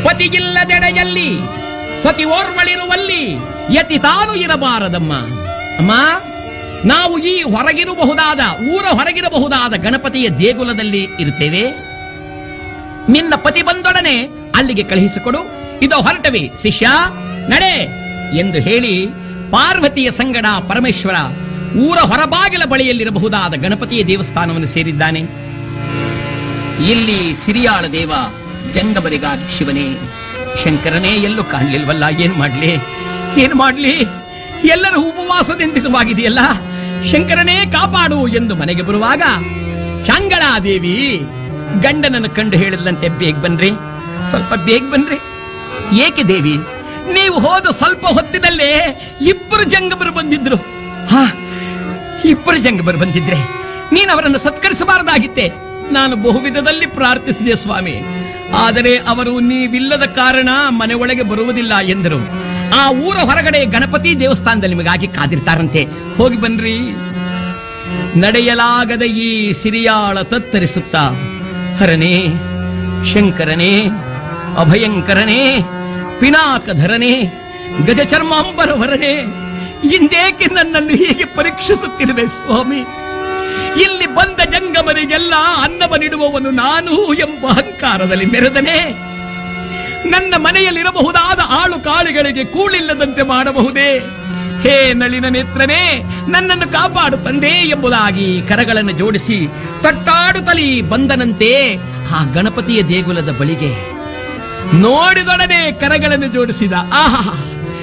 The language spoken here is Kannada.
ಪತಿಗಿಲ್ಲದೆಡೆಯಲ್ಲಿ ಸತಿ ಓರ್ವಳಿರುವಲ್ಲಿ ಯತಿ ತಾನು ಇರಬಾರದಮ್ಮ ಅಮ್ಮ ನಾವು ಈ ಹೊರಗಿರಬಹುದಾದ ಊರ ಹೊರಗಿರಬಹುದಾದ ಗಣಪತಿಯ ದೇಗುಲದಲ್ಲಿ ಇರ್ತೇವೆ ನಿನ್ನ ಪತಿ ಬಂದೊಡನೆ ಅಲ್ಲಿಗೆ ಕಳುಹಿಸಿಕೊಡು ಇದು ಹೊರಟವಿ ಶಿಷ್ಯ ನಡೆ ಎಂದು ಹೇಳಿ ಪಾರ್ವತಿಯ ಸಂಗಡ ಪರಮೇಶ್ವರ ಊರ ಹೊರಬಾಗಿಲ ಬಳಿಯಲ್ಲಿರಬಹುದಾದ ಗಣಪತಿಯ ದೇವಸ್ಥಾನವನ್ನು ಸೇರಿದ್ದಾನೆ ಇಲ್ಲಿ ಸಿರಿಯಾಳ ದೇವ ಜಂಗಮರಿಗಾಗಿ ಶಿವನೇ ಶಂಕರನೇ ಎಲ್ಲೂ ಕಾಣಲಿಲ್ವಲ್ಲ ಏನ್ ಮಾಡ್ಲಿ ಏನ್ ಮಾಡ್ಲಿ ಎಲ್ಲರ ಉಪವಾಸದಿಂದಿತವಾಗಿದೆಯಲ್ಲ ಶಂಕರನೇ ಕಾಪಾಡು ಎಂದು ಮನೆಗೆ ಬರುವಾಗ ಚಾಂಗಳಾದೇವಿ ಗಂಡನನ್ನು ಕಂಡು ಹೇಳಿದಂತೆ ಬೇಗ ಬನ್ರಿ ಸ್ವಲ್ಪ ಬೇಗ ಬನ್ರಿ ಏಕೆ ದೇವಿ ನೀವು ಹೋದ ಸ್ವಲ್ಪ ಹೊತ್ತಿನಲ್ಲೇ ಇಬ್ಬರು ಜಂಗಮರು ಬಂದಿದ್ರು ಹಾ ಇಬ್ಬರು ಜಂಗಮರು ಬಂದಿದ್ರೆ ನೀನು ಅವರನ್ನು ಸತ್ಕರಿಸಬಾರದಾಗಿತ್ತೆ ನಾನು ಬಹುವಿಧದಲ್ಲಿ ಪ್ರಾರ್ಥಿಸಿದೆ ಸ್ವಾಮಿ ಆದರೆ ಅವರು ನೀವಿಲ್ಲದ ಕಾರಣ ಮನೆ ಒಳಗೆ ಬರುವುದಿಲ್ಲ ಎಂದರು ಆ ಊರ ಹೊರಗಡೆ ಗಣಪತಿ ದೇವಸ್ಥಾನದಲ್ಲಿ ನಿಮಗಾಗಿ ಕಾದಿರ್ತಾರಂತೆ ಹೋಗಿ ಬನ್ರಿ ನಡೆಯಲಾಗದ ಈ ಸಿರಿಯಾಳ ತತ್ತರಿಸುತ್ತ ಹರನೇ ಶಂಕರನೇ ಅಭಯಂಕರನೇ ಪಿನಾಕಧರನೇ ಗಜಚರ್ಮಾಂಬರವರನೇ ಇಂದೇಕೆ ನನ್ನನ್ನು ಹೀಗೆ ಪರೀಕ್ಷಿಸುತ್ತಿರುವೆ ಸ್ವಾಮಿ ಇಲ್ಲಿ ಬಂದ ಜಂಗಮರಿಗೆಲ್ಲ ಅನ್ನವನ್ನಿಡುವವನು ನಾನು ಎಂಬ ಅಹಂಕಾರದಲ್ಲಿ ಮೆರೆದನೆ ನನ್ನ ಮನೆಯಲ್ಲಿರಬಹುದಾದ ಆಳು ಕಾಳುಗಳಿಗೆ ಕೂಳಿಲ್ಲದಂತೆ ಮಾಡಬಹುದೇ ಹೇ ನಳಿನ ನೇತ್ರನೇ ನನ್ನನ್ನು ಕಾಪಾಡು ತಂದೆ ಎಂಬುದಾಗಿ ಕರಗಳನ್ನು ಜೋಡಿಸಿ ತಟ್ಟಾಡುತ್ತಲೀ ಬಂದನಂತೆ ಆ ಗಣಪತಿಯ ದೇಗುಲದ ಬಳಿಗೆ ನೋಡಿದೊಡನೆ ಕರಗಳನ್ನು ಜೋಡಿಸಿದ ಆಹಾ